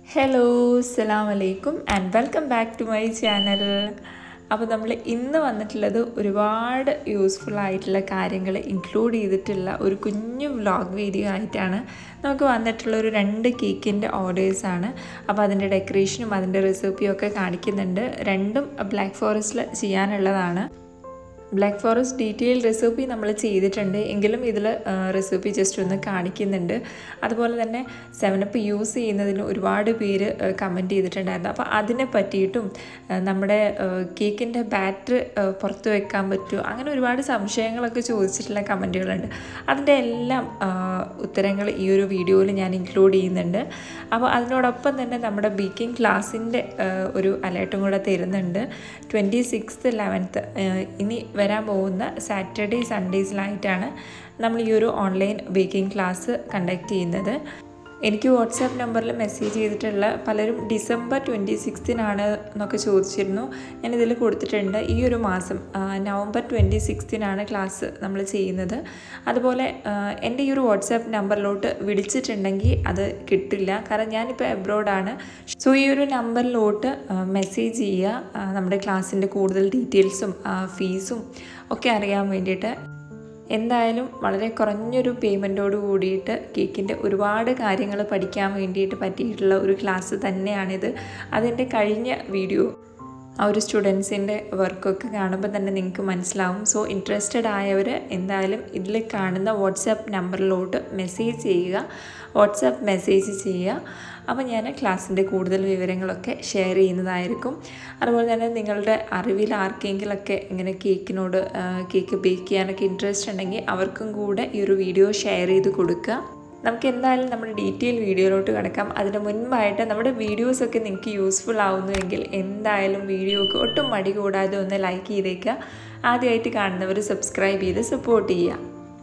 hello അസ്സലാം വലൈക്കും and welcome back to my channel അപ്പോൾ നമ്മൾ ഇന്ന് വന്നിട്ടുള്ളത് ഒരുപാട് യൂസ്ഫുൾ ആയിട്ടുള്ള കാര്യങ്ങൾ ഇൻക്ലൂഡ് ചെയ്തിട്ടുള്ള ഒരു കുഞ്ഞു വ്ളോഗ് വീഡിയോ ആയിട്ടാണ് നമുക്ക് വന്നിട്ടുള്ള ഒരു രണ്ട് കേക്കിൻ്റെ ഓർഡേഴ്സാണ് അപ്പോൾ അതിൻ്റെ ഡെക്കറേഷനും അതിൻ്റെ റെസിപ്പിയും ഒക്കെ കാണിക്കുന്നുണ്ട് രണ്ടും ബ്ലാക്ക് ഫോറസ്റ്റിൽ ചെയ്യാനുള്ളതാണ് ബ്ലാക്ക് ഫോറസ്റ്റ് ഡീറ്റെയിൽ റെസിപ്പി നമ്മൾ ചെയ്തിട്ടുണ്ട് എങ്കിലും ഇതിൽ റെസിപ്പി ജസ്റ്റ് ഒന്ന് കാണിക്കുന്നുണ്ട് അതുപോലെ തന്നെ സെവനപ്പ് യൂസ് ചെയ്യുന്നതിന് ഒരുപാട് പേര് കമൻറ്റ് ചെയ്തിട്ടുണ്ടായിരുന്നു അപ്പോൾ അതിനെ പറ്റിയിട്ടും നമ്മുടെ കേക്കിൻ്റെ ബാറ്റർ പുറത്ത് വെക്കാൻ പറ്റുമോ അങ്ങനെ ഒരുപാട് സംശയങ്ങളൊക്കെ ചോദിച്ചിട്ടുള്ള കമൻറ്റുകളുണ്ട് അതിൻ്റെ എല്ലാം ഉത്തരങ്ങൾ ഈ ഒരു വീഡിയോയിൽ ഞാൻ ഇൻക്ലൂഡ് ചെയ്യുന്നുണ്ട് അപ്പോൾ അതിനോടൊപ്പം തന്നെ നമ്മുടെ ബേക്കിംഗ് ക്ലാസ്സിൻ്റെ ഒരു അലേർട്ടും കൂടെ തരുന്നുണ്ട് ട്വൻറ്റി സിക്സ്ത് ലെവൻത്ത് ഇനി വരാൻ പോകുന്ന സാറ്റർഡേ സൺഡേസിലായിട്ടാണ് നമ്മൾ ഈ ഒരു ഓൺലൈൻ ബേക്കിംഗ് ക്ലാസ് കണ്ടക്ട് ചെയ്യുന്നത് എനിക്ക് വാട്സാപ്പ് നമ്പറിൽ മെസ്സേജ് ചെയ്തിട്ടുള്ള പലരും ഡിസംബർ ട്വൻറ്റി സിക്സ്തിനാണ് എന്നൊക്കെ ചോദിച്ചിരുന്നു ഞാൻ ഇതിൽ കൊടുത്തിട്ടുണ്ട് ഈ ഒരു മാസം നവംബർ ട്വൻറ്റി സിക്സ്തിനാണ് ക്ലാസ് നമ്മൾ ചെയ്യുന്നത് അതുപോലെ എൻ്റെ ഈ ഒരു വാട്സാപ്പ് നമ്പറിലോട്ട് വിളിച്ചിട്ടുണ്ടെങ്കിൽ അത് കിട്ടില്ല കാരണം ഞാനിപ്പോൾ എബ്രോഡാണ് സോ ഈ ഒരു നമ്പറിലോട്ട് മെസ്സേജ് ചെയ്യുക നമ്മുടെ ക്ലാസ്സിൻ്റെ കൂടുതൽ ഡീറ്റെയിൽസും ഫീസും ഒക്കെ അറിയാൻ വേണ്ടിയിട്ട് എന്തായാലും വളരെ കുറഞ്ഞൊരു പേയ്മെൻറ്റോട് കൂടിയിട്ട് കേക്കിൻ്റെ ഒരുപാട് കാര്യങ്ങൾ പഠിക്കാൻ വേണ്ടിയിട്ട് പറ്റിയിട്ടുള്ള ഒരു ക്ലാസ് തന്നെയാണിത് അതിൻ്റെ കഴിഞ്ഞ വീഡിയോ ആ ഒരു സ്റ്റുഡൻസിൻ്റെ വർക്കൊക്കെ കാണുമ്പോൾ തന്നെ നിങ്ങൾക്ക് മനസ്സിലാവും സോ ഇൻട്രസ്റ്റഡ് ആയവർ എന്തായാലും ഇതിൽ കാണുന്ന വാട്സാപ്പ് നമ്പറിലോട്ട് മെസ്സേജ് ചെയ്യുക വാട്സാപ്പ് മെസ്സേജ് ചെയ്യുക അപ്പോൾ ഞാൻ ക്ലാസ്സിൻ്റെ കൂടുതൽ വിവരങ്ങളൊക്കെ ഷെയർ ചെയ്യുന്നതായിരിക്കും അതുപോലെ തന്നെ നിങ്ങളുടെ അറിവിൽ ആർക്കെങ്കിലൊക്കെ ഇങ്ങനെ കേക്കിനോട് കേക്ക് ബേക്ക് ചെയ്യാനൊക്കെ ഇൻട്രസ്റ്റ് ഉണ്ടെങ്കിൽ അവർക്കും കൂടെ ഈ ഒരു വീഡിയോ ഷെയർ ചെയ്ത് കൊടുക്കുക നമുക്ക് എന്തായാലും നമ്മുടെ ഡീറ്റെയിൽ വീഡിയോയിലോട്ട് കിടക്കാം അതിന് മുൻപായിട്ട് നമ്മുടെ വീഡിയോസൊക്കെ നിങ്ങൾക്ക് യൂസ്ഫുൾ ആവുന്നുവെങ്കിൽ എന്തായാലും വീഡിയോക്ക് ഒട്ടും മടി കൂടാതെ ഒന്ന് ലൈക്ക് ചെയ്തേക്കുക ആദ്യമായിട്ട് കാണുന്നവർ സബ്സ്ക്രൈബ് ചെയ്ത് സപ്പോർട്ട് ചെയ്യുക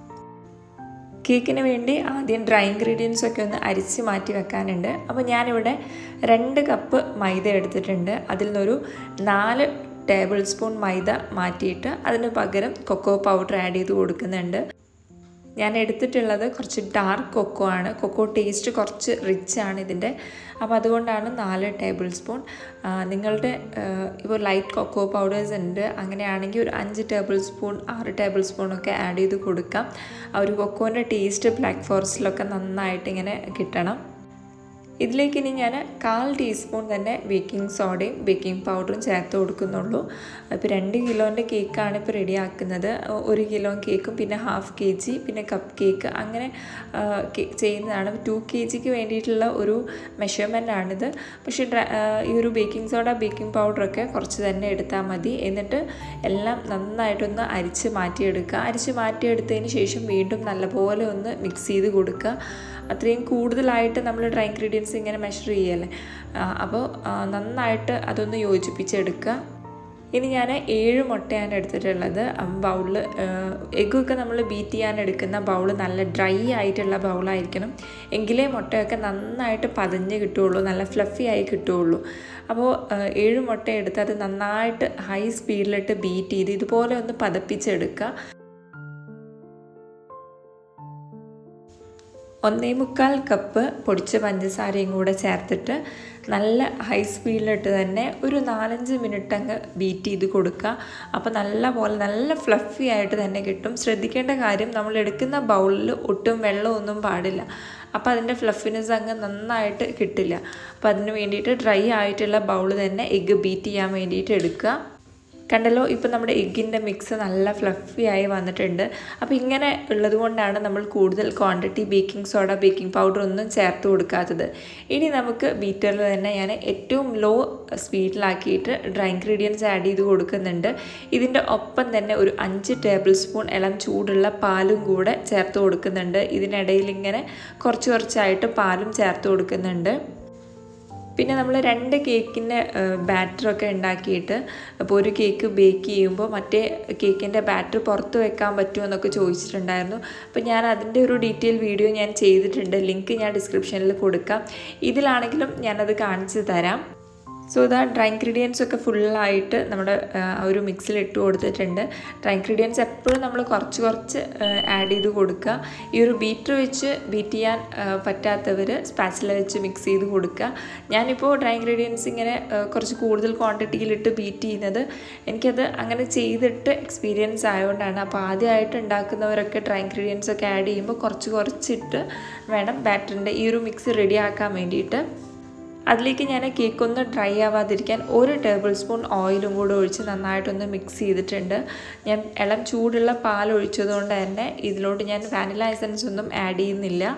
കേക്കിന് വേണ്ടി ആദ്യം ഡ്രൈ ഇൻഗ്രീഡിയൻസ് ഒക്കെ ഒന്ന് അരിച്ച് മാറ്റി വെക്കാനുണ്ട് അപ്പോൾ ഞാനിവിടെ രണ്ട് കപ്പ് മൈദ എടുത്തിട്ടുണ്ട് അതിൽ നിന്നൊരു നാല് ടേബിൾ സ്പൂൺ മൈദ മാറ്റിയിട്ട് അതിന് പകരം കൊക്കോ പൗഡർ ആഡ് ചെയ്ത് കൊടുക്കുന്നുണ്ട് ഞാൻ എടുത്തിട്ടുള്ളത് കുറച്ച് ഡാർക്ക് കൊക്കോ ആണ് കൊക്കോ ടേസ്റ്റ് കുറച്ച് റിച്ച് ആണ് ഇതിൻ്റെ അപ്പോൾ അതുകൊണ്ടാണ് നാല് ടേബിൾ സ്പൂൺ നിങ്ങളുടെ ഇപ്പോൾ ലൈറ്റ് കൊക്കോ പൗഡേഴ്സ് ഉണ്ട് അങ്ങനെയാണെങ്കിൽ ഒരു അഞ്ച് ടേബിൾ സ്പൂൺ ആറ് ടേബിൾ സ്പൂണൊക്കെ ആഡ് ചെയ്ത് കൊടുക്കാം ആ ഒരു കൊക്കോൻ്റെ ടേസ്റ്റ് ബ്ലാക്ക് ഫോറസ്റ്റിലൊക്കെ നന്നായിട്ട് ഇങ്ങനെ കിട്ടണം ഇതിലേക്ക് ഇനി ഞാൻ കാൽ ടീസ്പൂൺ തന്നെ ബേക്കിംഗ് സോഡയും ബേക്കിംഗ് പൗഡറും ചേർത്ത് കൊടുക്കുന്നുള്ളൂ ഇപ്പോൾ രണ്ട് കിലോൻ്റെ കേക്കാണ് ഇപ്പോൾ റെഡിയാക്കുന്നത് ഒരു കിലോ കേക്കും പിന്നെ ഹാഫ് കെ ജി പിന്നെ കപ്പ് കേക്ക് അങ്ങനെ ചെയ്യുന്നതാണ് ടു കെ ജിക്ക് വേണ്ടിയിട്ടുള്ള ഒരു മെഷർമെൻ്റ് ആണിത് പക്ഷേ ഈ ഒരു ബേക്കിംഗ് സോഡ ബേക്കിംഗ് പൗഡറൊക്കെ കുറച്ച് തന്നെ എടുത്താൽ മതി എന്നിട്ട് എല്ലാം നന്നായിട്ടൊന്ന് അരിച്ച് മാറ്റിയെടുക്കുക അരിച്ച് മാറ്റിയെടുത്തതിന് ശേഷം വീണ്ടും നല്ലപോലെ ഒന്ന് മിക്സ് ചെയ്ത് കൊടുക്കുക അത്രയും കൂടുതലായിട്ട് നമ്മൾ ഡ്രൈ ഇൻഗ്രീഡിയൻസ് ഇങ്ങനെ മെഷർ ചെയ്യല്ലേ അപ്പോൾ നന്നായിട്ട് അതൊന്ന് യോജിപ്പിച്ചെടുക്കുക ഇനി ഞാൻ ഏഴ് മുട്ടയാണ് എടുത്തിട്ടുള്ളത് ബൗളിൽ എഗ്ഗൊക്കെ നമ്മൾ ബീറ്റ് ചെയ്യാൻ എടുക്കുന്ന ബൗൾ നല്ല ഡ്രൈ ആയിട്ടുള്ള ബൗളായിരിക്കണം എങ്കിലേ മുട്ടയൊക്കെ നന്നായിട്ട് പതഞ്ഞ് കിട്ടുകയുള്ളൂ നല്ല ഫ്ലഫി ആയി കിട്ടുകയുള്ളൂ അപ്പോൾ ഏഴ് മുട്ട എടുത്ത് അത് നന്നായിട്ട് ഹൈ സ്പീഡിലിട്ട് ബീറ്റ് ചെയ്ത് ഇതുപോലെ ഒന്ന് പതപ്പിച്ചെടുക്കുക ഒന്നേ മുക്കാൽ കപ്പ് പൊടിച്ച പഞ്ചസാരയും കൂടെ ചേർത്തിട്ട് നല്ല ഹൈ സ്പീഡിലിട്ട് തന്നെ ഒരു നാലഞ്ച് മിനിറ്റ് അങ്ങ് ബീറ്റ് ചെയ്ത് കൊടുക്കുക അപ്പോൾ നല്ല പോലെ നല്ല ഫ്ലഫി ആയിട്ട് തന്നെ കിട്ടും ശ്രദ്ധിക്കേണ്ട കാര്യം നമ്മൾ എടുക്കുന്ന ബൗളിൽ ഒട്ടും വെള്ളമൊന്നും പാടില്ല അപ്പോൾ അതിൻ്റെ ഫ്ലഫിനെസ് അങ്ങ് നന്നായിട്ട് കിട്ടില്ല അപ്പോൾ അതിന് വേണ്ടിയിട്ട് ഡ്രൈ ആയിട്ടുള്ള ബൗൾ തന്നെ എഗ്ഗ് ബീറ്റ് ചെയ്യാൻ വേണ്ടിയിട്ട് എടുക്കുക കണ്ടല്ലോ ഇപ്പോൾ നമ്മുടെ എഗ്ഗിൻ്റെ മിക്സ് നല്ല ഫ്ലഫി ആയി വന്നിട്ടുണ്ട് അപ്പോൾ ഇങ്ങനെ ഉള്ളത് കൊണ്ടാണ് നമ്മൾ കൂടുതൽ quantity baking soda baking powder ഒന്നും ചേർത്ത് കൊടുക്കാത്തത് ഇനി നമുക്ക് ബീറ്ററിൽ തന്നെ ഞാൻ ഏറ്റവും ലോ സ്പീഡിലാക്കിയിട്ട് ഡ്രൈ ഇൻഗ്രീഡിയൻസ് ആഡ് ചെയ്ത് കൊടുക്കുന്നുണ്ട് ഇതിൻ്റെ ഒപ്പം തന്നെ ഒരു അഞ്ച് ടേബിൾ സ്പൂൺ ഇളം ചൂടുള്ള പാലും കൂടെ ചേർത്ത് കൊടുക്കുന്നുണ്ട് ഇതിനിടയിൽ ഇങ്ങനെ കുറച്ച് കുറച്ചായിട്ട് പാലും ചേർത്ത് കൊടുക്കുന്നുണ്ട് പിന്നെ നമ്മൾ രണ്ട് കേക്കിൻ്റെ ബാറ്ററൊക്കെ ഉണ്ടാക്കിയിട്ട് അപ്പോൾ ഒരു കേക്ക് ബേക്ക് ചെയ്യുമ്പോൾ മറ്റേ കേക്കിൻ്റെ ബാറ്റർ പുറത്ത് വെക്കാൻ പറ്റുമോ എന്നൊക്കെ ചോദിച്ചിട്ടുണ്ടായിരുന്നു അപ്പോൾ ഞാൻ അതിൻ്റെ ഒരു ഡീറ്റെയിൽ വീഡിയോ ഞാൻ ചെയ്തിട്ടുണ്ട് ലിങ്ക് ഞാൻ ഡിസ്ക്രിപ്ഷനിൽ കൊടുക്കാം ഇതിലാണെങ്കിലും ഞാനത് കാണിച്ചു തരാം സോ ഇതാ ഡ്രൈ ഇൻഗ്രീഡിയൻസ് ഒക്കെ ഫുള്ളായിട്ട് നമ്മുടെ ആ, ഒരു മിക്സിൽ ഇട്ട് കൊടുത്തിട്ടുണ്ട് ഡ്രൈ ഇൻഗ്രീഡിയൻസ് എപ്പോഴും നമ്മൾ കുറച്ച് കുറച്ച് ആഡ് ചെയ്ത് കൊടുക്കുക ഈ ഒരു ബീറ്റർ വെച്ച് ബീറ്റ് ചെയ്യാൻ ആ, പറ്റാത്തവർ സ്പാച്ചില വെച്ച് മിക്സ് ചെയ്ത് കൊടുക്കുക ഞാനിപ്പോൾ ഡ്രൈ ഇൻഗ്രീഡിയൻസ് ഇങ്ങനെ ആ, കുറച്ച് കൂടുതൽ ക്വാണ്ടിറ്റിയിലിട്ട് ബീറ്റ് ചെയ്യുന്നത് എനിക്കത് അങ്ങനെ ചെയ്തിട്ട് എക്സ്പീരിയൻസ് ആയതുകൊണ്ടാണ് അപ്പോൾ ആദ്യമായിട്ട് ഉണ്ടാക്കുന്നവരൊക്കെ ഡ്രൈ ഇൻഗ്രീഡിയൻസ് ഒക്കെ ആഡ് ചെയ്യുമ്പോൾ കുറച്ച് കുറച്ചിട്ട് വേണം ബാറ്ററിൻ്റെ ഈ ഒരു മിക്സ് റെഡിയാക്കാൻ വേണ്ടിയിട്ട് അതിലേക്ക് ഞാൻ കേക്ക് ഒന്ന് ഡ്രൈ ആവാതിരിക്കാൻ ഒരു ടേബിൾ സ്പൂൺ ഓയിലും കൂടെ ഒഴിച്ച് നന്നായിട്ടൊന്ന് മിക്സ് ചെയ്തിട്ടുണ്ട് ഞാൻ ഇളം ചൂടുള്ള പാൽ ഒഴിച്ചതുകൊണ്ട് തന്നെ ഇതിലോട്ട് ഞാൻ വാനില എസൻസ് ഒന്നും ആഡ് ചെയ്യുന്നില്ല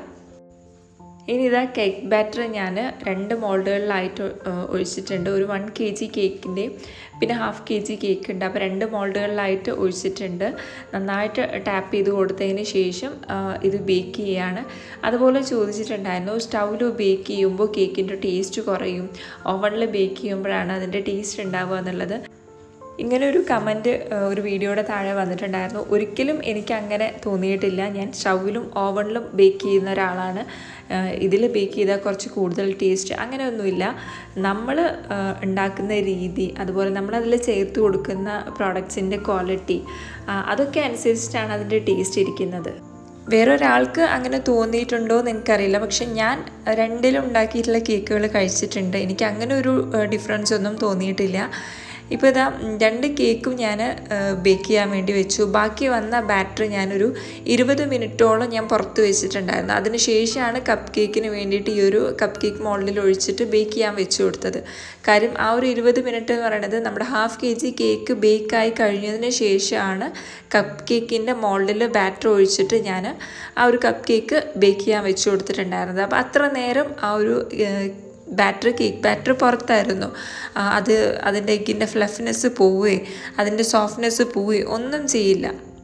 ഇനി ഇതാ കേക്ക് ബാറ്റർ ഞാൻ രണ്ട് മോൾഡുകളിലായിട്ട് ഒ- ഒഴിച്ചിട്ടുണ്ട് ഒരു വൺ കെ ജി കേക്കിൻ്റെയും പിന്നെ ഹാഫ് കെ ജി കേക്ക് ഉണ്ട് അപ്പോൾ രണ്ട് മോൾഡുകളിലായിട്ട് ഒഴിച്ചിട്ടുണ്ട് നന്നായിട്ട് ടാപ്പ് ചെയ്ത് കൊടുത്തതിന് ശേഷം ആ, ഇത് ബേക്ക് ചെയ്യാണ് അതുപോലെ ചോദിച്ചിട്ടുണ്ടായിരുന്നു സ്റ്റൗവിൽ ബേക്ക് ചെയ്യുമ്പോൾ കേക്കിൻ്റെ ടേസ്റ്റ് കുറയും ഓവണിൽ ബേക്ക് ചെയ്യുമ്പോഴാണ് അതിൻ്റെ ടേസ്റ്റ് ഉണ്ടാവുക എന്നുള്ളത് ഇങ്ങനെ ഒരു കമൻറ്റ് ഒരു വീഡിയോയുടെ താഴെ വന്നിട്ടുണ്ടായിരുന്നു ഒരിക്കലും എനിക്ക് അങ്ങനെ തോന്നിയിട്ടില്ല ഞാൻ സ്റ്റൗവിലും ഓവണിലും ബേക്ക് ചെയ്യുന്ന ഒരാളാണ് ഇതിൽ ബേക്ക് ചെയ്താൽ കുറച്ച് കൂടുതൽ ടേസ്റ്റ് അങ്ങനെയൊന്നുമില്ല നമ്മൾ ഉണ്ടാക്കുന്ന രീതി അതുപോലെ നമ്മളതിൽ ചേർത്ത് കൊടുക്കുന്ന പ്രോഡക്ട്സിൻ്റെ ക്വാളിറ്റി അതൊക്കെ അനുസരിച്ചിട്ടാണ് അതിൻ്റെ ടേസ്റ്റ് ഇരിക്കുന്നത് വേറൊരാൾക്ക് അങ്ങനെ തോന്നിയിട്ടുണ്ടോ എന്ന് എനിക്കറിയില്ല പക്ഷെ ഞാൻ രണ്ടിലും ഉണ്ടാക്കിയിട്ടുള്ള കേക്കുകൾ കഴിച്ചിട്ടുണ്ട് എനിക്ക് അങ്ങനെ ഒരു ഡിഫറൻസ് ഒന്നും തോന്നിയിട്ടില്ല ഇപ്പോൾ ഇതാ ഉം, രണ്ട് കേക്കും ഞാൻ ബേക്ക് ചെയ്യാൻ വേണ്ടി വെച്ചു ബാക്കി വന്ന ബാറ്റർ ഞാനൊരു ഇരുപത് മിനിറ്റോളം ഞാൻ പുറത്ത് വെച്ചിട്ടുണ്ടായിരുന്നു അതിന് ശേഷമാണ് കപ്പ് കേക്കിന് വേണ്ടിയിട്ട് ഈ ഒരു കപ്പ് കേക്ക് മോൾഡിൽ ഒഴിച്ചിട്ട് ബേക്ക് ചെയ്യാൻ വെച്ച് കൊടുത്തത് കാര്യം ആ ഒരു ഇരുപത് മിനിറ്റ് എന്ന് പറയുന്നത് നമ്മുടെ ഹാഫ് കെ ജി കേക്ക് ബേക്കായി കഴിഞ്ഞതിന് ശേഷമാണ് കപ്പ് കേക്കിൻ്റെ മോൾഡിൽ ബാറ്റർ ഒഴിച്ചിട്ട് ഞാൻ ആ ഒരു കപ്പ് കേക്ക് ബേക്ക് ചെയ്യാൻ വെച്ച് കൊടുത്തിട്ടുണ്ടായിരുന്നത് അപ്പോൾ അത്ര നേരം ആ ഒരു ഏഹ്, ബാറ്റർ കേക്ക് ബാറ്റർ പുറത്തായിരുന്നു ആ, അത് അതിൻ്റെ എഗ്ഗിൻ്റെ ഫ്ലഫ്നെസ് പോവുകയും അതിൻ്റെ സോഫ്റ്റ്നെസ് പോവുകയും ഒന്നും ചെയ്യില്ല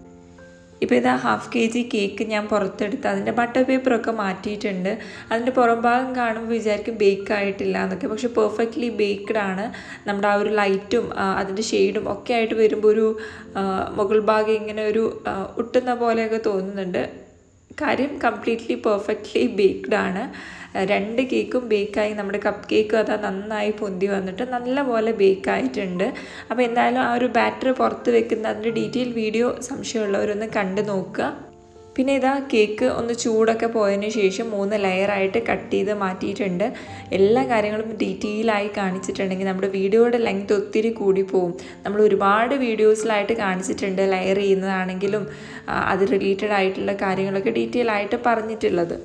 ഇപ്പോൾ ഇതാ ഹാഫ് കെ ജി കേക്ക് ഞാൻ പുറത്തെടുത്ത് അതിൻ്റെ ബട്ടർ പേപ്പറൊക്കെ മാറ്റിയിട്ടുണ്ട് അതിൻ്റെ പുറം ഭാഗം കാണുമ്പോൾ വിചാരിക്കും ബേക്ക് ആയിട്ടില്ല എന്നൊക്കെ പക്ഷെ പെർഫെക്റ്റ്ലി ബേക്ക്ഡ് ആണ് നമ്മുടെ ആ ഒരു ലൈറ്റും അതിൻ്റെ ഷെയ്ഡും ഒക്കെ ആയിട്ട് വരുമ്പോൾ ഒരു ആ, മുകൾ ഭാഗം ഇങ്ങനെ ഒരു ആ, ഒട്ടുന്ന പോലെയൊക്കെ തോന്നുന്നുണ്ട് കാര്യം കംപ്ലീറ്റ്ലി പെർഫെക്റ്റ്ലി ബേക്ക്ഡ് ആണ് രണ്ട് കേക്കും ബേക്കായി നമ്മുടെ കപ്പ് കേക്കും അതാ നന്നായി പൊന്തി വന്നിട്ട് നല്ലപോലെ ബേക്കായിട്ടുണ്ട് അപ്പോൾ എന്തായാലും ആ ഒരു ബാറ്റർ പുറത്ത് വെക്കുന്ന അതിൻ്റെ ഡീറ്റെയിൽ വീഡിയോ സംശയമുള്ളവരൊന്ന് കണ്ടു നോക്കുക പിന്നെ ഇതാ കേക്ക് ഒന്ന് ചൂടൊക്കെ പോയതിന് ശേഷം മൂന്ന് ലെയറായിട്ട് കട്ട് ചെയ്ത് മാറ്റിയിട്ടുണ്ട് എല്ലാ കാര്യങ്ങളും ഡീറ്റെയിലായി കാണിച്ചിട്ടുണ്ടെങ്കിൽ നമ്മുടെ വീഡിയോയുടെ ലെങ്ത് ഒത്തിരി കൂടി പോകും നമ്മൾ ഒരുപാട് വീഡിയോസിലായിട്ട് കാണിച്ചിട്ടുണ്ട് ലെയർ ചെയ്യുന്നതാണെങ്കിലും ആ, അത് റിലേറ്റഡ് ആയിട്ടുള്ള കാര്യങ്ങളൊക്കെ ഡീറ്റെയിൽ ആയിട്ട് പറഞ്ഞിട്ടുള്ളത്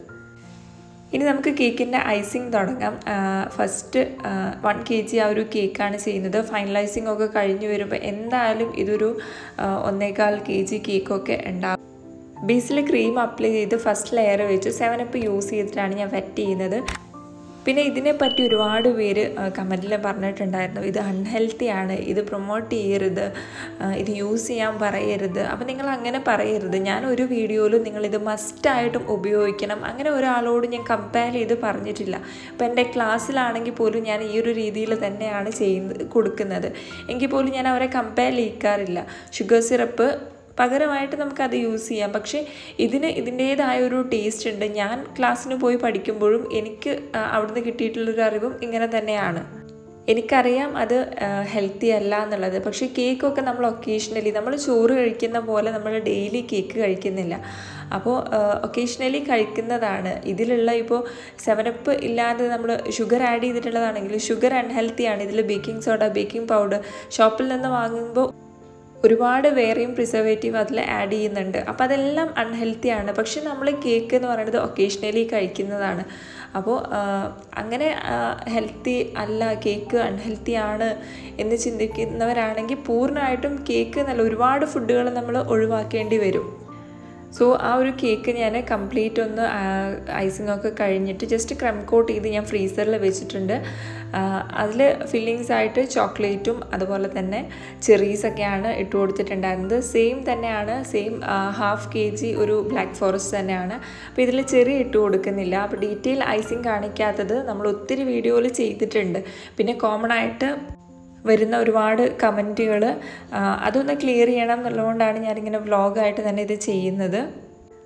ഇനി നമുക്ക് കേക്കിൻ്റെ ഐസിങ് തുടങ്ങാം ഫസ്റ്റ് വൺ കെ ജി ആ ഒരു കേക്കാണ് ചെയ്യുന്നത് ഫൈനലൈസിങ് ഒക്കെ കഴിഞ്ഞ് വരുമ്പോൾ എന്തായാലും ഇതൊരു ആ, ഒന്നേകാൽ കെ ജി കേക്കൊക്കെ ഉണ്ടാവും ബേസിൽ ക്രീം അപ്ലൈ ചെയ്ത് ഫസ്റ്റ് ലെയർ വെച്ച് സെവൻ അപ്പ് യൂസ് ചെയ്തിട്ടാണ് ഞാൻ വെറ്റ് ചെയ്യുന്നത് പിന്നെ ഇതിനെപ്പറ്റി ഒരുപാട് പേര് കമൻറ്റിൽ പറഞ്ഞിട്ടുണ്ടായിരുന്നു ഇത് അൺഹെൽത്തി ആണ് ഇത് പ്രൊമോട്ട് ചെയ്യരുത് ആ, ഇത് യൂസ് ചെയ്യാൻ പറയരുത് അപ്പോൾ നിങ്ങൾ അങ്ങനെ പറയരുത് ഞാൻ ഒരു വീഡിയോയിലും നിങ്ങളിത് മസ്റ്റായിട്ടും ഉപയോഗിക്കണം അങ്ങനെ ഒരാളോട് ഞാൻ കമ്പയർ ചെയ്ത് പറഞ്ഞിട്ടില്ല അപ്പോൾ എൻ്റെ ക്ലാസ്സിലാണെങ്കിൽ പോലും ഞാൻ ഈ ഒരു രീതിയിൽ തന്നെയാണ് ചെയ്യുന്നത് കൊടുക്കുന്നത് എങ്കിൽ പോലും ഞാൻ അവരെ കമ്പയർ ചെയ്യിക്കാറില്ല ഷുഗർ സിറപ്പ് പകരമായിട്ട് നമുക്കത് യൂസ് ചെയ്യാം പക്ഷേ ഇതിന് ഇതിൻ്റേതായ ഒരു ടേസ്റ്റ് ഉണ്ട് ഞാൻ ക്ലാസ്സിന് പോയി പഠിക്കുമ്പോഴും എനിക്ക് ആ, അവിടുന്ന് കിട്ടിയിട്ടുള്ളൊരു അറിവും ഇങ്ങനെ തന്നെയാണ് എനിക്കറിയാം അത് ഹെൽത്തി അല്ല എന്നുള്ളത് പക്ഷേ കേക്കൊക്കെ നമ്മൾ ഒക്കേഷണലി നമ്മൾ ചോറ് കഴിക്കുന്ന പോലെ നമ്മൾ ഡെയിലി കേക്ക് കഴിക്കുന്നില്ല അപ്പോൾ ഒക്കേഷണലി കഴിക്കുന്നതാണ് ഇതിലുള്ള ഇപ്പോൾ സെവനപ്പ് ഇല്ലാതെ നമ്മൾ ഷുഗർ ആഡ് ചെയ്തിട്ടുള്ളതാണെങ്കിൽ ഷുഗർ അൺഹെൽത്തിയാണ് ഇതിൽ ബേക്കിംഗ് സോഡ ബേക്കിംഗ് പൗഡർ ഷോപ്പിൽ നിന്ന് വാങ്ങുമ്പോൾ ഒരുപാട് വേറെയും പ്രിസർവേറ്റീവ് അതിൽ ആഡ് ചെയ്യുന്നുണ്ട് അപ്പോൾ അതെല്ലാം അൺഹെൽത്തി ആണ് പക്ഷെ നമ്മൾ കേക്ക് എന്ന് പറയുന്നത് ഒക്കേഷണലി കഴിക്കുന്നതാണ് അപ്പോൾ അങ്ങനെ ഹെൽത്തി അല്ല കേക്ക് അൺഹെൽത്തി ആണ് എന്ന് ചിന്തിക്കുന്നവരാണെങ്കിൽ പൂർണ്ണമായിട്ടും കേക്ക് എന്നല്ല ഒരുപാട് ഫുഡുകൾ നമ്മൾ ഒഴിവാക്കേണ്ടി വരും സോ ആ ഒരു കേക്ക് ഞാൻ കംപ്ലീറ്റ് ഒന്ന് ഐസിങ് ഒക്കെ കഴിഞ്ഞിട്ട് ജസ്റ്റ് ക്രം കോട്ട് ചെയ്ത് ഞാൻ ഫ്രീസറിൽ വെച്ചിട്ടുണ്ട് അതിൽ ഫില്ലിങ്സ് ആയിട്ട് ചോക്ലേറ്റും അതുപോലെ തന്നെ ചെറീസൊക്കെയാണ് ഇട്ട് കൊടുത്തിട്ടുണ്ടായിരുന്നത് സെയിം തന്നെയാണ് സെയിം ഹാഫ് കെ ജി ഒരു ബ്ലാക്ക് ഫോറസ്റ്റ് തന്നെയാണ് അപ്പോൾ ഇതിൽ ചെറി ഇട്ട് കൊടുക്കുന്നില്ല അപ്പോൾ ഡീറ്റെയിൽ ഐസിങ് കാണിക്കാത്തത് നമ്മൾ ഒത്തിരി വീഡിയോയിൽ ചെയ്തിട്ടുണ്ട് പിന്നെ കോമൺ ആയിട്ട് വരുന്ന ഒരുപാട് കമൻറ്റുകൾ അതൊന്ന് ക്ലിയർ ചെയ്യണം എന്നുള്ളതുകൊണ്ടാണ് ഞാനിങ്ങനെ വ്ളോഗായിട്ട് തന്നെ ഇത് ചെയ്യുന്നത്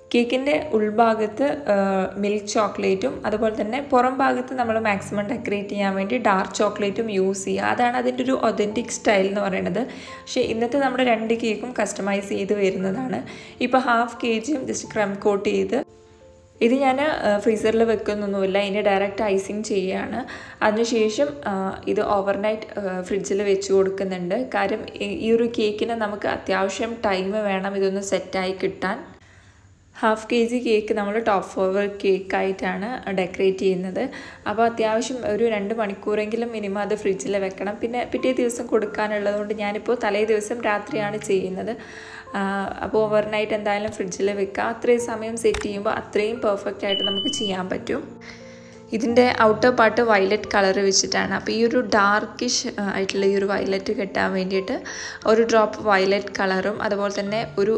കേക്കിൻ്റെ ഉൾഭാഗത്ത് മിൽക്ക് ചോക്ലേറ്റും അതുപോലെ തന്നെ പുറം ഭാഗത്ത് നമ്മൾ മാക്സിമം ഡെക്കറേറ്റ് ചെയ്യാൻ വേണ്ടി ഡാർക്ക് ചോക്ലേറ്റും യൂസ് ചെയ്യുക അതാണ് അതിൻ്റെ ഒരു ഒതൻറ്റിക് സ്റ്റൈൽ എന്ന് പറയുന്നത് പക്ഷേ ഇന്നത്തെ നമ്മുടെ രണ്ട് കേക്കും കസ്റ്റമൈസ് ചെയ്ത് വരുന്നതാണ് ഇപ്പോൾ ഹാഫ് കെ ജിയും ജസ്റ്റ് ക്രം കോട്ട് ചെയ്ത് ഇത് ഞാൻ ഫ്രീസറിൽ വെക്കുന്നൊന്നുമില്ല ഇതിന് ഡയറക്റ്റ് ഐസിങ് ചെയ്യുകയാണ് അതിനുശേഷം ഇത് ഓവർനൈറ്റ് ഫ്രിഡ്ജിൽ വെച്ച് കൊടുക്കുന്നുണ്ട് കാര്യം ഈ ഒരു കേക്കിന് നമുക്ക് അത്യാവശ്യം ടൈം വേണം ഇതൊന്ന് സെറ്റായി കിട്ടാൻ ഹാഫ് കെ ജി കേക്ക് നമ്മൾ ടോപ്പ് ഫോർവർ കേക്കായിട്ടാണ് ഡെക്കറേറ്റ് ചെയ്യുന്നത് അപ്പോൾ അത്യാവശ്യം ഒരു രണ്ട് മണിക്കൂറെങ്കിലും മിനിമം അത് ഫ്രിഡ്ജിൽ വെക്കണം പിന്നെ പിറ്റേ ദിവസം കൊടുക്കാനുള്ളതുകൊണ്ട് ഞാനിപ്പോൾ തലേ ദിവസം രാത്രിയാണ് ചെയ്യുന്നത് അപ്പോൾ ഓവർനൈറ്റ് എന്തായാലും ഫ്രിഡ്ജിൽ വെക്കുക അത്രയും സമയം സെറ്റ് ചെയ്യുമ്പോൾ അത്രയും പെർഫെക്റ്റ് ആയിട്ട് നമുക്ക് ചെയ്യാൻ പറ്റും ഇതിൻ്റെ ഔട്ടർ പാർട്ട് വയലറ്റ് കളർ വെച്ചിട്ടാണ് അപ്പോൾ ഈ ഒരു ഡാർക്കിഷ് ആയിട്ടുള്ള ഈ ഒരു വയലറ്റ് കിട്ടാൻ വേണ്ടിയിട്ട് ഒരു ഡ്രോപ്പ് വയലറ്റ് കളറും അതുപോലെ തന്നെ ഒരു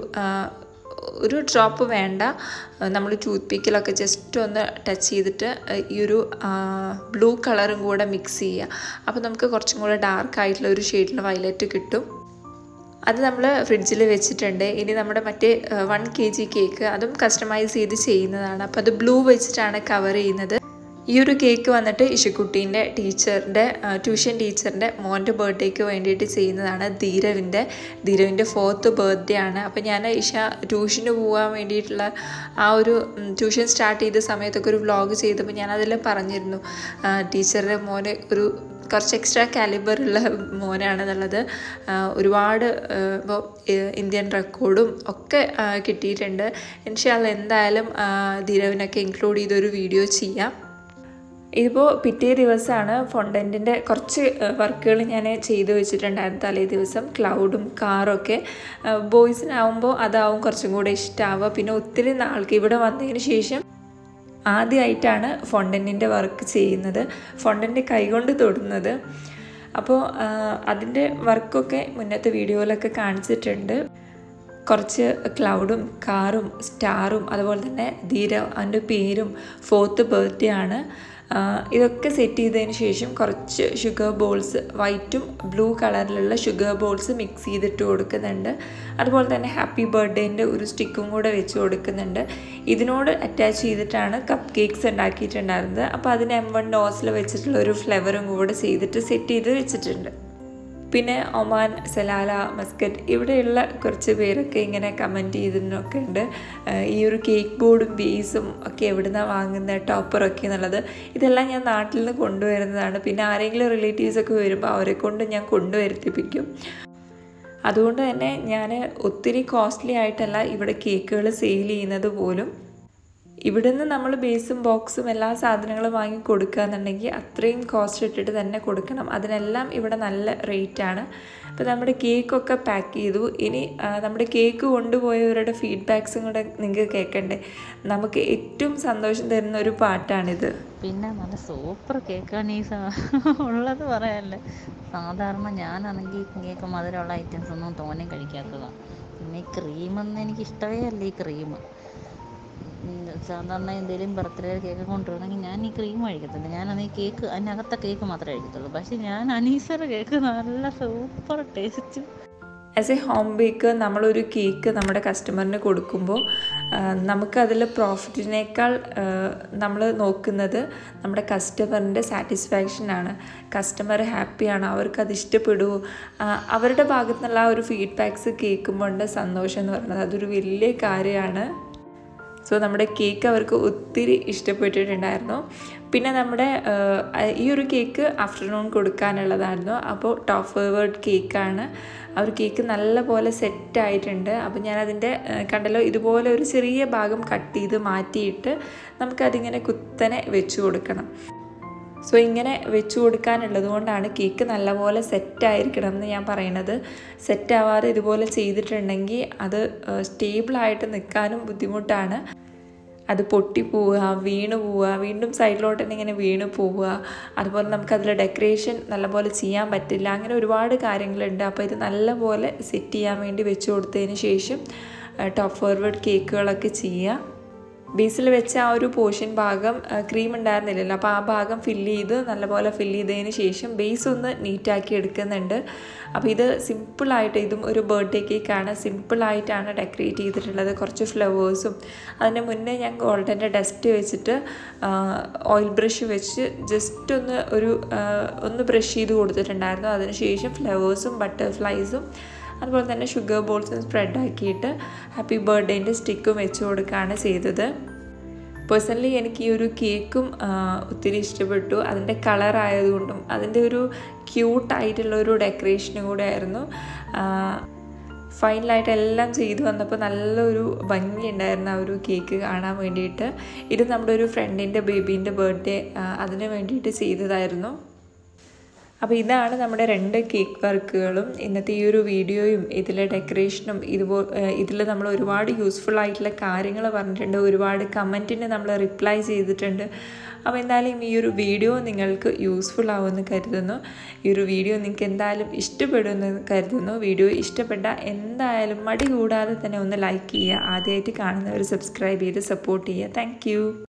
ഒരു ഡ്രോപ്പ് വേണ്ട നമ്മൾ ടൂത്ത് പിക്കിലൊക്കെ ജസ്റ്റ് ഒന്ന് ടച്ച് ചെയ്തിട്ട് ഈ ഒരു ബ്ലൂ കളറും കൂടെ മിക്സ് ചെയ്യുക അപ്പോൾ നമുക്ക് കുറച്ചും കൂടെ ഡാർക്ക് ആയിട്ടുള്ള ഒരു ഷെയ്ഡിൽ വയലറ്റ് കിട്ടും അത് നമ്മൾ ഫ്രിഡ്ജിൽ വെച്ചിട്ടുണ്ട് ഇനി നമ്മുടെ മറ്റേ വൺ കെ ജി കേക്ക് അതും കസ്റ്റമൈസ് ചെയ്ത് ചെയ്യുന്നതാണ് അപ്പോൾ അത് ബ്ലൂ വെച്ചിട്ടാണ് കവർ ചെയ്യുന്നത് ഈ ഒരു കേക്ക് വന്നിട്ട് ഇഷുക്കുട്ടീൻ്റെ ടീച്ചറിൻ്റെ ട്യൂഷൻ ടീച്ചറിൻ്റെ മോൻ്റെ ബർത്ത്ഡേക്ക് വേണ്ടിയിട്ട് ചെയ്യുന്നതാണ് ധീരവിൻ്റെ ധീരവിൻ്റെ ഫോർത്ത് ബർത്ത്ഡേ ആണ് അപ്പോൾ ഞാൻ ഇഷ ട്യൂഷന് പോകാൻ വേണ്ടിയിട്ടുള്ള ആ ഒരു ട്യൂഷൻ സ്റ്റാർട്ട് ചെയ്ത സമയത്തൊക്കെ ഒരു വ്ളോഗ് ചെയ്തപ്പോൾ ഞാൻ അതിൽ പറഞ്ഞിരുന്നു ടീച്ചറുടെ മോന് ഒരു കുറച്ച് എക്സ്ട്രാ കാലിബർ ഉള്ള മോനാണെന്നുള്ളത് ഒരുപാട് ഇപ്പോൾ ഇന്ത്യൻ റെക്കോർഡും ഒക്കെ കിട്ടിയിട്ടുണ്ട് ഇൻഷാല്ല എന്തായാലും ധീരവിനൊക്കെ ഇൻക്ലൂഡ് ചെയ്തൊരു വീഡിയോ ചെയ്യാം ഇതിപ്പോൾ പിറ്റേ ദിവസമാണ് ഫൊണ്ടൻറ്റിൻ്റെ കുറച്ച് വർക്കുകൾ ഞാൻ ചെയ്തു വെച്ചിട്ടുണ്ടായിരുന്നു തലേ ദിവസം ക്ലൗഡും കാറൊക്കെ ബോയ്സിനാവുമ്പോൾ അതാവും കുറച്ചും കൂടെ ഇഷ്ടമാവുക പിന്നെ ഒത്തിരി നാൾക്ക് ഇവിടെ വന്നതിന് ശേഷം ആദ്യമായിട്ടാണ് ഫൊണ്ടൻറ്റിൻ്റെ വർക്ക് ചെയ്യുന്നത് ഫൊണ്ടൻ്റ് കൈകൊണ്ട് തൊടുന്നത് അപ്പോൾ അതിൻ്റെ വർക്കൊക്കെ മുന്നത്തെ വീഡിയോയിലൊക്കെ കാണിച്ചിട്ടുണ്ട് കുറച്ച് ക്ലൗഡും കാറും സ്റ്റാറും അതുപോലെ തന്നെ ധീര അവൻ്റെ പേരും ഫോർത്ത് ബർത്ത്ഡേ ആണ് ഇതൊക്കെ സെറ്റ് ചെയ്തതിന് ശേഷം കുറച്ച് ഷുഗർ ബോൾസ് വൈറ്റും ബ്ലൂ കളറിലുള്ള ഷുഗർ ബോൾസ് മിക്സ് ചെയ്തിട്ട് കൊടുക്കുന്നുണ്ട് അതുപോലെ തന്നെ ഹാപ്പി ബർത്ത്ഡേൻ്റെ ഒരു സ്റ്റിക്കും കൂടെ വെച്ച് കൊടുക്കുന്നുണ്ട് ഇതിനോട് അറ്റാച്ച് ചെയ്തിട്ടാണ് കപ്പ് കേക്ക്സ് ഉണ്ടാക്കിയിട്ടുണ്ടായിരുന്നത് അപ്പോൾ അതിന് എം വൺ നോസിൽ വെച്ചിട്ടുള്ള ഒരു ഫ്ലേവറും കൂടെ ചെയ്തിട്ട് സെറ്റ് ചെയ്ത് വെച്ചിട്ടുണ്ട് പിന്നെ ഒമാൻ സലാല മസ്കറ്റ് ഇവിടെയുള്ള കുറച്ച് പേരൊക്കെ ഇങ്ങനെ കമൻറ്റ് ചെയ്തിട്ടൊക്കെ ഉണ്ട് ഈ ഒരു കേക്ക് ബോർഡും ബേസും ഒക്കെ എവിടുന്നാണ് വാങ്ങുന്നത് ടോപ്പറൊക്കെ എന്നുള്ളത് ഇതെല്ലാം ഞാൻ നാട്ടിൽ നിന്ന് കൊണ്ടുവരുന്നതാണ് പിന്നെ ആരെങ്കിലും റിലേറ്റീവ്സൊക്കെ വരുമ്പോൾ അവരെ കൊണ്ട് ഞാൻ കൊണ്ടുവരുത്തിപ്പിക്കും അതുകൊണ്ട് തന്നെ ഞാൻ ഒത്തിരി കോസ്റ്റ്ലി ആയിട്ടല്ല ഇവിടെ കേക്കുകൾ സെയിൽ ചെയ്യുന്നത് പോലും ഇവിടുന്ന് നമ്മൾ ബേസും ബോക്സും എല്ലാ സാധനങ്ങളും വാങ്ങി കൊടുക്കുക എന്നുണ്ടെങ്കിൽ അത്രയും കോസ്റ്റ് ഇട്ടിട്ട് തന്നെ കൊടുക്കണം അതിനെല്ലാം ഇവിടെ നല്ല റേറ്റാണ് അപ്പോൾ നമ്മുടെ കേക്കൊക്കെ പാക്ക് ചെയ്തു ഇനി നമ്മുടെ കേക്ക് കൊണ്ടുപോയവരുടെ ഫീഡ്ബാക്സും കൂടെ നിങ്ങൾക്ക് കേൾക്കണ്ടേ നമുക്ക് ഏറ്റവും സന്തോഷം തരുന്ന ഒരു പാട്ടാണിത് പിന്നെ നല്ല സൂപ്പർ കേക്കാണ് ഈ ഉള്ളത് പറയാനല്ലേ സാധാരണ ഞാനാണെങ്കിൽ കേക്ക് മധുരമുള്ള ഐറ്റംസ് ഒന്നും തോനെ കഴിക്കാത്തതാണ് പിന്നെ ഈ ക്രീമൊന്നും എനിക്ക് ഇഷ്ടമേ അല്ല ഈ ക്രീം സാധാരണ എന്തെങ്കിലും ബർത്ത്ഡേ കേക്ക് കൊണ്ടുവരണമെങ്കിൽ ഞാൻ ഈ ക്രീം കഴിക്കത്തില്ല ഞാനത് ഈ കേക്ക് അതിനകത്തെ കേക്ക് മാത്രമേ കഴിക്കത്തുള്ളൂ പക്ഷെ ഞാൻ അനീസയുടെ കേക്ക് നല്ല super taste as a home bake നമ്മളൊരു കേക്ക് നമ്മുടെ കസ്റ്റമറിന് കൊടുക്കുമ്പോൾ നമുക്കതിൽ പ്രോഫിറ്റിനേക്കാൾ നമ്മൾ നോക്കുന്നത് നമ്മുടെ കസ്റ്റമറിൻ്റെ സാറ്റിസ്ഫാക്ഷനാണ് കസ്റ്റമർ ഹാപ്പിയാണ് അവർക്കത് ഇഷ്ടപ്പെടുമോ അവരുടെ ഭാഗത്തു നിന്നുള്ള ആ ഒരു ഫീഡ്ബാക്സ് കേൾക്കുമ്പോൾ സന്തോഷം എന്ന് പറയുന്നത് അതൊരു വലിയ കാര്യമാണ് സോ നമ്മുടെ കേക്ക് അവർക്ക് ഒത്തിരി ഇഷ്ടപ്പെട്ടിട്ടുണ്ടായിരുന്നു പിന്നെ നമ്മുടെ ഈ ഒരു കേക്ക് ആഫ്റ്റർനൂൺ കൊടുക്കാനുള്ളതായിരുന്നു അപ്പോൾ ടോപ്പ് ഫോർവേഡ് കേക്കാണ് ആ ഒരു കേക്ക് നല്ല പോലെ സെറ്റായിട്ടുണ്ട് അപ്പോൾ ഞാനതിൻ്റെ കണ്ടല്ലോ ഇതുപോലെ ഒരു ചെറിയ ഭാഗം കട്ട് ചെയ്ത് മാറ്റിയിട്ട് നമുക്കതിങ്ങനെ കുത്തനെ വെച്ച് കൊടുക്കണം സോ ഇങ്ങനെ വെച്ച് കൊടുക്കാനുള്ളത് കൊണ്ടാണ് കേക്ക് നല്ലപോലെ സെറ്റായിരിക്കണം എന്ന് ഞാൻ പറയണത് സെറ്റാവാതെ ഇതുപോലെ ചെയ്തിട്ടുണ്ടെങ്കിൽ അത് സ്റ്റേബിളായിട്ട് നിൽക്കാനും ബുദ്ധിമുട്ടാണ് അത് പൊട്ടിപ്പോവുക വീണ് പോവുക വീണ്ടും സൈഡിലോട്ട് തന്നെ ഇങ്ങനെ വീണ് പോവുക അതുപോലെ നമുക്കതിൽ ഡെക്കറേഷൻ നല്ലപോലെ ചെയ്യാൻ പറ്റില്ല അങ്ങനെ ഒരുപാട് കാര്യങ്ങളുണ്ട് അപ്പോൾ ഇത് നല്ലപോലെ സെറ്റ് ചെയ്യാൻ വേണ്ടി വെച്ച് കൊടുത്തതിന് ശേഷം ടോപ്പ് ഫോർവേഡ് കേക്കുകളൊക്കെ ചെയ്യുക ബേസിൽ വെച്ച ആ ഒരു പോർഷൻ ഭാഗം ക്രീം ഉണ്ടായിരുന്നില്ലല്ലോ അപ്പോൾ ആ ഭാഗം ഫില്ല് ചെയ്ത് നല്ലപോലെ ഫില്ല് ചെയ്തതിന് ശേഷം ബേസ് ഒന്ന് നീറ്റാക്കി എടുക്കുന്നുണ്ട് അപ്പോൾ ഇത് സിമ്പിളായിട്ട് ഇതും ഒരു ബർത്ത്ഡേ കേക്കാണ് സിമ്പിളായിട്ടാണ് ഡെക്കറേറ്റ് ചെയ്തിട്ടുള്ളത് കുറച്ച് ഫ്ലവേഴ്സും അതിന് മുന്നേ ഞാൻ ഗോൾഡൻ്റെ ഡസ്റ്റ് വെച്ചിട്ട് ഓയിൽ ബ്രഷ് വെച്ച് ജസ്റ്റ് ഒന്ന് ഒരു ഒന്ന് ബ്രഷ് ചെയ്ത് കൊടുത്തിട്ടുണ്ടായിരുന്നു അതിനുശേഷം ഫ്ലവേഴ്സും ബട്ടർഫ്ലൈസും അതുപോലെ തന്നെ ഷുഗർ ബോൾസും സ്പ്രെഡ് ആക്കിയിട്ട് ഹാപ്പി ബർത്ത്ഡേൻ്റെ സ്റ്റിക്കും വെച്ച് കൊടുക്കുകയാണ് ചെയ്തത് പേഴ്സണലി എനിക്ക് ഈ ഒരു കേക്കും ഒത്തിരി ഇഷ്ടപ്പെട്ടു അതിൻ്റെ കളർ ആയതുകൊണ്ടും അതിൻ്റെ ഒരു ക്യൂട്ടായിട്ടുള്ള ഒരു ഡെക്കറേഷനും കൂടെ ആയിരുന്നു ഫൈനലായിട്ട് എല്ലാം ചെയ്തു വന്നപ്പോൾ നല്ലൊരു ഭംഗിയുണ്ടായിരുന്നു ആ ഒരു കേക്ക് കാണാൻ വേണ്ടിയിട്ട് ഇത് നമ്മുടെ ഒരു ഫ്രണ്ടിൻ്റെ ബേബീൻ്റെ ബർത്ത്ഡേ അതിന് വേണ്ടിയിട്ട് ചെയ്തതായിരുന്നു അപ്പോൾ ഇതാണ് നമ്മുടെ രണ്ട് കേക്ക് വർക്കുകളും ഇന്നത്തെ ഈ ഒരു വീഡിയോയും ഇതിലെ ഡെക്കറേഷനും ഇതുപോ ഇതിൽ നമ്മൾ ഒരുപാട് യൂസ്ഫുൾ ആയിട്ടുള്ള കാര്യങ്ങൾ പറഞ്ഞിട്ടുണ്ട് ഒരുപാട് കമൻറ്റിന് നമ്മൾ റിപ്ലൈ ചെയ്തിട്ടുണ്ട് അപ്പോൾ എന്തായാലും ഈ ഒരു വീഡിയോ നിങ്ങൾക്ക് യൂസ്ഫുൾ ആവുമെന്ന് കരുതുന്നു ഈ ഒരു വീഡിയോ നിങ്ങൾക്ക് എന്തായാലും ഇഷ്ടപ്പെടുമെന്ന് കരുതുന്നു വീഡിയോ ഇഷ്ടപ്പെട്ട എന്തായാലും മടി കൂടാതെ തന്നെ ഒന്ന് ലൈക്ക് ചെയ്യുക ആദ്യമായിട്ട് കാണുന്നവർ സബ്സ്ക്രൈബ് ചെയ്ത് സപ്പോർട്ട് ചെയ്യുക താങ്ക്